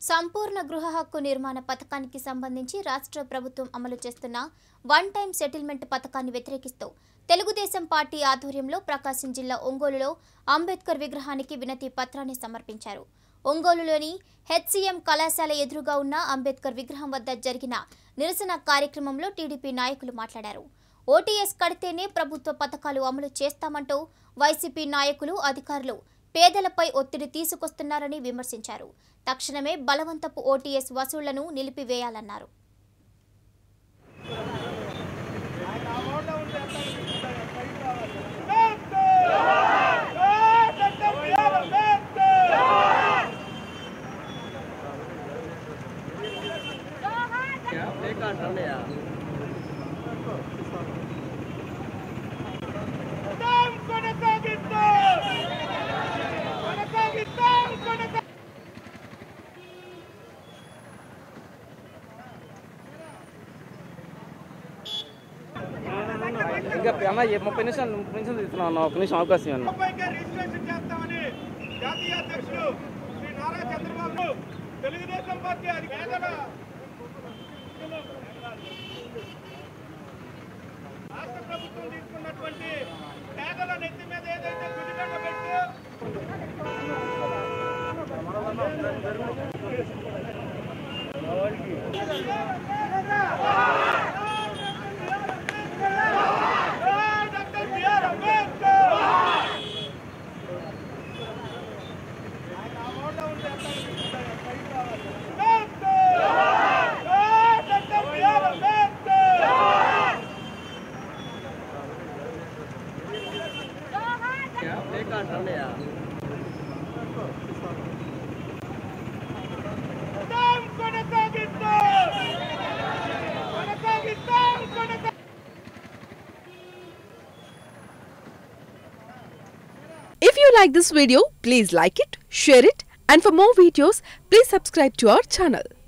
సంపూర్ణ గృహ హక్కు నిర్మాణ పథకానికి సంబంధించి రాష్ట్ర ప్రభుత్వం అమలు చేస్తున్న వన్ టైం సెటిల్మెంట్ పథకాన్ని వ్యతిరేకిస్తూ తెలుగుదేశం పార్టీ ఆధ్వర్యంలో ప్రకాశం జిల్లా ఒంగోలులో అంబేద్కర్ విగ్రహానికి వినతి పత్రాన్ని సమర్పించారు ఒంగోలులోని హెచ్సిఎం కళాశాల ఎదురుగా ఉన్న అంబేద్కర్ విగ్రహం వద్ద జరిగిన నిరసన కార్యక్రమంలో టీడీపీ నాయకులు మాట్లాడారు ఓటీఎస్ కడితేనే ప్రభుత్వ పథకాలు అమలు చేస్తామంటూ వైసీపీ నాయకులు అధికారులు పేదలపై ఒత్తిడి తీసుకొస్తున్నారని విమర్శించారు తక్షణమే బలవంతపు ఓటీఎస్ వసూళ్లను నిలిపివేయాలన్నారు ఇంకా అన్న ఏ ముప్పై నిమిషాలు ముప్పై నిమిషాలు తీసుకున్నాను అన్న ఒక నిమిషం అవకాశం ఇవ్వండి ముప్పైకే రిజిస్ట్రేషన్ చేస్తామని జాతీయ అధ్యక్షుడు శ్రీ నారా చంద్రబాబు తెలుగుదేశం పార్టీ అది పేదల రాష్ట్ర ప్రభుత్వం తీసుకున్నటువంటి పేదల నెత్తి మీద ఏదైతే గుడిగంట పెట్టు doctor B R Ambedkar If you like this video, please like it, share it, and for more videos, please subscribe to our channel.